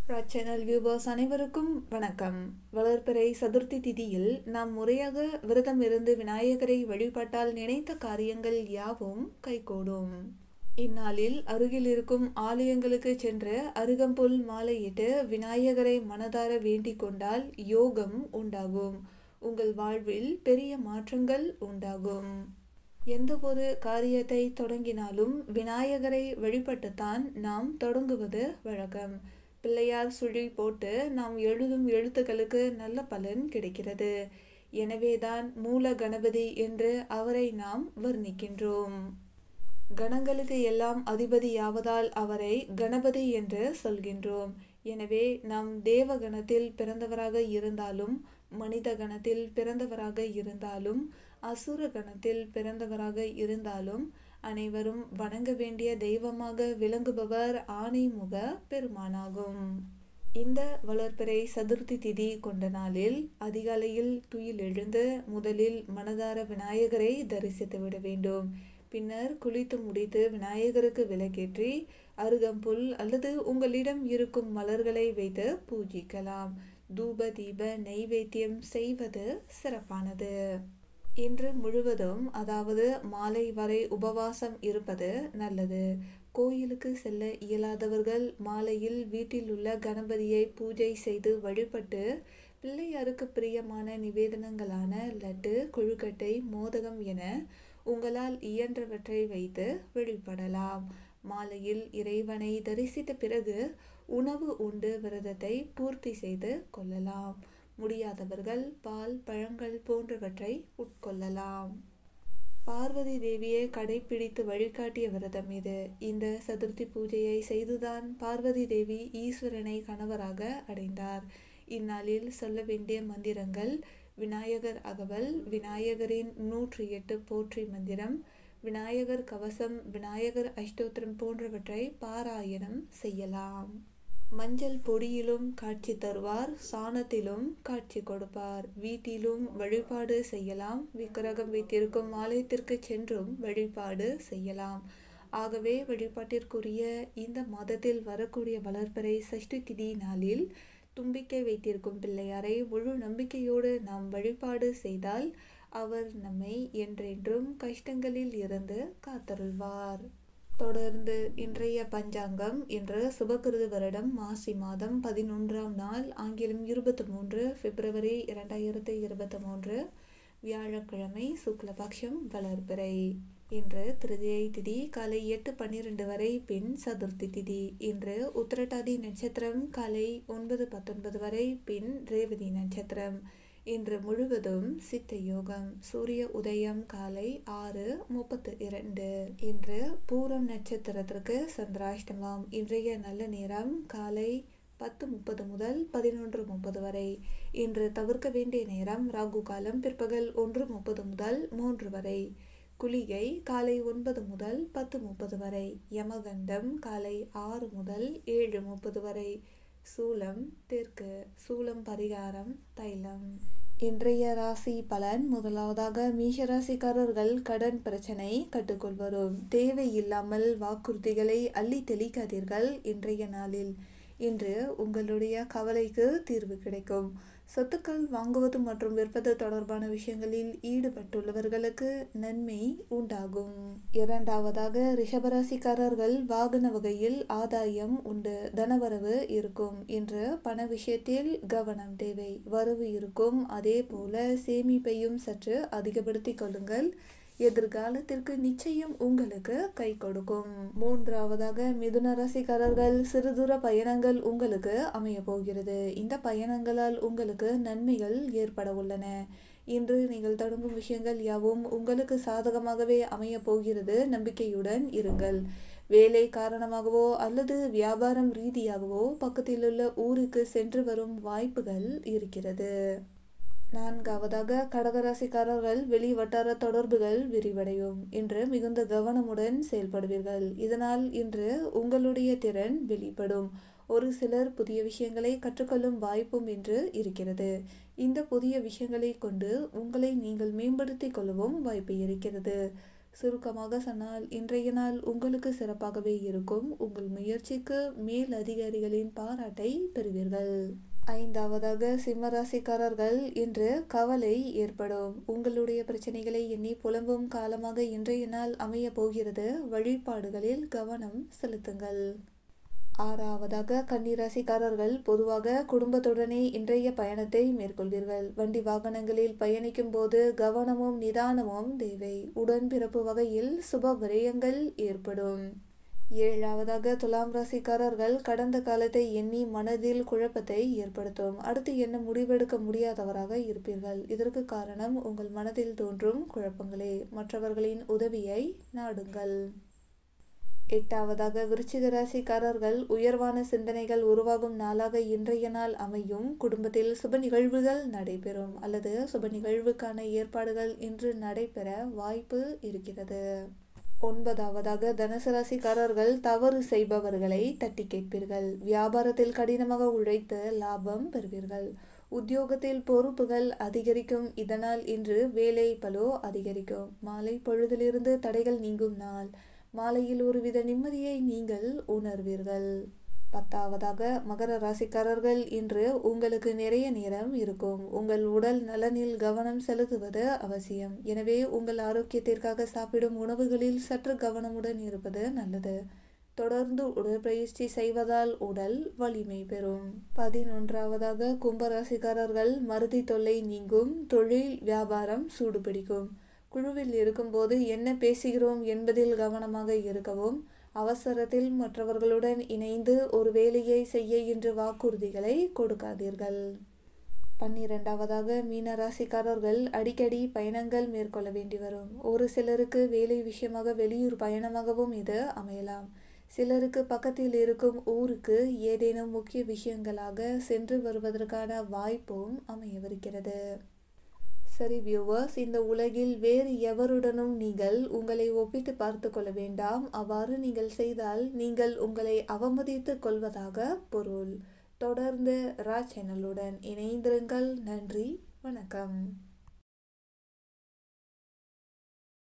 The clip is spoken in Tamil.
ராஜ் சேனல் வியூவர்ஸ் அனைவருக்கும் வணக்கம் வளர்பிறை சதுர்த்தி திதியில் நாம் முறையாக விரதம் இருந்து விநாயகரை வழிபட்டால் நினைத்த காரியங்கள் யாவும் கைகூடும் இந்நாளில் அருகில் இருக்கும் ஆலயங்களுக்கு சென்று அருகம்புல் மாலையிட்டு விநாயகரை மனதார வேண்டிக் கொண்டால் யோகம் உண்டாகும் உங்கள் வாழ்வில் பெரிய மாற்றங்கள் உண்டாகும் எந்த ஒரு காரியத்தை தொடங்கினாலும் விநாயகரை வழிபட்டுத்தான் நாம் தொடங்குவது வழக்கம் பிள்ளையார் சுழி போட்டு நாம் எழுதும் எழுத்துக்களுக்கு நல்ல பலன் கிடைக்கிறது எனவேதான் மூல கணபதி என்று அவரை நாம் வர்ணிக்கின்றோம் கணங்களுக்கு எல்லாம் அதிபதியாவதால் அவரை கணபதி என்று சொல்கின்றோம் எனவே நாம் தேவ கணத்தில் பிறந்தவராக இருந்தாலும் மனித கணத்தில் பிறந்தவராக இருந்தாலும் அசுர கணத்தில் பிறந்தவராக இருந்தாலும் அனைவரும் வணங்க வேண்டிய தெய்வமாக விளங்குபவர் ஆணைமுக பெருமானாகும் இந்த வளர்ப்பிறை சதுர்த்தி திதி கொண்ட நாளில் அதிகாலையில் துயில் எழுந்து முதலில் மனதார விநாயகரை தரிசித்து விட வேண்டும் பின்னர் குளித்து முடித்து விநாயகருக்கு விளக்கேற்றி அருகம்புல் அல்லது உங்களிடம் இருக்கும் மலர்களை வைத்து பூஜிக்கலாம் தூப தீப நெய்வேத்தியம் செய்வது சிறப்பானது இன்று முழுவதும் அதாவது மாலை வரை உபவாசம் இருப்பது நல்லது கோயிலுக்கு செல்ல இயலாதவர்கள் மாலையில் வீட்டில் உள்ள கணபதியை பூஜை செய்து வழிபட்டு பிள்ளையாருக்கு பிரியமான நிவேதனங்களான லட்டு கொழுக்கட்டை மோதகம் என உங்களால் இயன்றவற்றை வைத்து வழிபடலாம் மாலையில் இறைவனை தரிசித்த பிறகு உணவு உண்டு விரதத்தை பூர்த்தி செய்து கொள்ளலாம் முடியாதவர்கள் பால் பழங்கள் போன்றவற்றை உட்கொள்ளலாம் பார்வதி தேவியை கடைபிடித்து வழிகாட்டிய விரதம் இது இந்த சதுர்த்தி பூஜையை செய்துதான் பார்வதி தேவி ஈஸ்வரனை கணவராக அடைந்தார் இந்நாளில் சொல்ல வேண்டிய மந்திரங்கள் விநாயகர் அகவல் விநாயகரின் நூற்றி எட்டு போற்றி மந்திரம் விநாயகர் கவசம் விநாயகர் அஷ்டோத்திரம் போன்றவற்றை பாராயணம் செய்யலாம் மஞ்சள் பொடியிலும் காட்சி தருவார் சாணத்திலும் காட்சி கொடுப்பார் வீட்டிலும் வழிபாடு செய்யலாம் விக்கிரகம் வைத்திருக்கும் ஆலயத்திற்கு சென்றும் வழிபாடு செய்யலாம் ஆகவே வழிபாட்டிற்குரிய இந்த மாதத்தில் வரக்கூடிய வளர்ப்பறை சஷ்டி திதி நாளில் தும்பிக்கை வைத்திருக்கும் பிள்ளையாரை முழு நம்பிக்கையோடு நாம் வழிபாடு செய்தால் அவர் நம்மை என்றென்றும் கஷ்டங்களில் இருந்து காத்தருள்வார் தொடர்ந்து இன்றைய பஞ்சாங்கம் இன்று சுபகிருது வருடம் மாசி மாதம் பதினொன்றாம் நாள் ஆங்கிலம் இருபத்தி மூன்று பிப்ரவரி இரண்டாயிரத்தி இருபத்தி மூன்று வியாழக்கிழமை சுக்லபக்ஷம் வளர்பிறை இன்று திருதியை திதி காலை எட்டு பன்னிரண்டு வரை பின் சதுர்த்தி திதி இன்று உத்திரட்டாதி நட்சத்திரம் காலை ஒன்பது பத்தொன்பது வரை பின் ரேவதி நட்சத்திரம் இன்று முழுவதும் சித்த யோகம் சூரிய உதயம் காலை ஆறு முப்பத்து இரண்டு இன்று பூரம் நட்சத்திரத்திற்கு சந்திராஷ்டமம் இன்றைய நல்ல நேரம் காலை பத்து முப்பது முதல் பதினொன்று முப்பது வரை இன்று தவிர்க்க வேண்டிய நேரம் ராகு காலம் பிற்பகல் ஒன்று முப்பது முதல் மூன்று வரை குளிகை காலை ஒன்பது முதல் பத்து முப்பது வரை யமகண்டம் காலை ஆறு முதல் ஏழு முப்பது வரை சூலம் தெற்கு சூலம் பரிகாரம் தைலம் இன்றைய ராசி பலன் முதலாவதாக மீஷராசிக்காரர்கள் கடன் பிரச்சனை கட்டுக்குள் வரும் தேவையில்லாமல் வாக்குறுதிகளை அள்ளி தெளிக்காதீர்கள் இன்றைய நாளில் இன்று உங்களுடைய கவலைக்கு தீர்வு கிடைக்கும் சொத்துக்கள் வாங்குவது மற்றும் விற்பது தொடர்பான விஷயங்களில் ஈடுபட்டுள்ளவர்களுக்கு நன்மை உண்டாகும் இரண்டாவதாக ரிஷபராசிக்காரர்கள் வாகன வகையில் ஆதாயம் உண்டு தனவரவு இருக்கும் இன்று பண விஷயத்தில் கவனம் தேவை வரவு இருக்கும் அதே போல சேமிப்பையும் சற்று அதிகப்படுத்திக் கொள்ளுங்கள் எதிர்காலத்திற்கு நிச்சயம் உங்களுக்கு கை கொடுக்கும் மூன்றாவதாக மிதுன ராசிக்காரர்கள் சிறு தூர பயணங்கள் உங்களுக்கு அமைய போகிறது இந்த பயணங்களால் உங்களுக்கு நன்மைகள் ஏற்பட உள்ளன இன்று நீங்கள் தொடங்கும் விஷயங்கள் யாவும் உங்களுக்கு சாதகமாகவே அமைய போகிறது நம்பிக்கையுடன் இருங்கள் வேலை காரணமாகவோ அல்லது வியாபாரம் ரீதியாகவோ பக்கத்திலுள்ள ஊருக்கு சென்று வரும் வாய்ப்புகள் இருக்கிறது நான்காவதாக கடகராசிக்காரர்கள் வெளி வட்டார தொடர்புகள் விரிவடையும் இன்று மிகுந்த கவனமுடன் செயல்படுவீர்கள் இதனால் இன்று உங்களுடைய திறன் வெளிப்படும் ஒரு சிலர் புதிய விஷயங்களை கற்றுக்கொள்ளும் வாய்ப்பும் இன்று இருக்கிறது இந்த புதிய விஷயங்களை கொண்டு உங்களை நீங்கள் மேம்படுத்திக் கொள்ளவும் வாய்ப்பு இருக்கிறது சுருக்கமாக சொன்னால் இன்றைய நாள் உங்களுக்கு சிறப்பாகவே இருக்கும் உங்கள் முயற்சிக்கு மேல் அதிகாரிகளின் பாராட்டை பெறுவீர்கள் ஐந்தாவதாக சிம்மராசிக்காரர்கள் இன்று கவலை ஏற்படும் உங்களுடைய பிரச்சனைகளை எண்ணி புலம்பும் காலமாக இன்றைய நாள் அமைய போகிறது வழிபாடுகளில் கவனம் செலுத்துங்கள் ஆறாவதாக கன்னிராசிக்காரர்கள் பொதுவாக குடும்பத்துடனே இன்றைய பயணத்தை மேற்கொள்வீர்கள் வண்டி வாகனங்களில் பயணிக்கும் போது கவனமும் நிதானமும் தேவை உடன்பிறப்பு வகையில் சுப விரயங்கள் ஏற்படும் ஏழாவதாக துலாம் ராசிக்காரர்கள் கடந்த காலத்தை எண்ணி மனதில் குழப்பத்தை ஏற்படுத்தும் அடுத்து என்ன முடிவெடுக்க முடியாதவராக இருப்பீர்கள் இதற்கு காரணம் உங்கள் மனதில் தோன்றும் குழப்பங்களே மற்றவர்களின் உதவியை நாடுங்கள் எட்டாவதாக விருச்சிக ராசிக்காரர்கள் உயர்வான சிந்தனைகள் உருவாகும் நாளாக இன்றைய நாள் அமையும் குடும்பத்தில் சுப நிகழ்வுகள் நடைபெறும் அல்லது சுப நிகழ்வுக்கான ஏற்பாடுகள் இன்று நடைபெற வாய்ப்பு இருக்கிறது ஒன்பதாவதாக தனுசு ராசிக்காரர்கள் தவறு செய்பவர்களை தட்டி கேட்பீர்கள் வியாபாரத்தில் கடினமாக உழைத்து லாபம் பெறுவீர்கள் உத்தியோகத்தில் பொறுப்புகள் அதிகரிக்கும் இதனால் இன்று வேலை பலோ அதிகரிக்கும் மாலை பொழுதிலிருந்து தடைகள் நீங்கும் நாள் மாலையில் ஒருவித நிம்மதியை நீங்கள் உணர்வீர்கள் பத்தாவதாக மகர ராசிக்காரர்கள் இன்று உங்களுக்கு நிறைய நேரம் இருக்கும் உங்கள் உடல் நலனில் கவனம் செலுத்துவது அவசியம் எனவே உங்கள் ஆரோக்கியத்திற்காக சாப்பிடும் உணவுகளில் சற்று கவனமுடன் இருப்பது நல்லது தொடர்ந்து உடற்பயிற்சி செய்வதால் உடல் வலிமை பெறும் பதினொன்றாவதாக கும்பராசிக்காரர்கள் மருதி தொல்லை நீங்கும் தொழில் வியாபாரம் சூடுபிடிக்கும் குழுவில் இருக்கும்போது என்ன பேசுகிறோம் என்பதில் கவனமாக இருக்கவும் அவசரத்தில் மற்றவர்களுடன் இணைந்து ஒரு வேலையை செய்ய இன்று வாக்குறுதிகளை கொடுக்காதீர்கள் பன்னிரெண்டாவதாக மீன ராசிக்காரர்கள் அடிக்கடி பயணங்கள் மேற்கொள்ள வேண்டி வரும் ஒரு சிலருக்கு வேலை விஷயமாக வெளியூர் பயணமாகவும் இது அமையலாம் சிலருக்கு பக்கத்தில் இருக்கும் ஊருக்கு ஏதேனும் முக்கிய விஷயங்களாக சென்று வருவதற்கான வாய்ப்பும் அமையவிருக்கிறது சரி வியூவர்ஸ் இந்த உலகில் வேறு எவருடனும் நீங்கள் உங்களை ஒப்பிட்டு பார்த்து கொள்ள வேண்டாம் அவ்வாறு நீங்கள் செய்தால் நீங்கள் உங்களை அவமதித்து கொள்வதாக பொருள் தொடர்ந்து ரா சேனலுடன் இணைந்திருங்கள் நன்றி வணக்கம்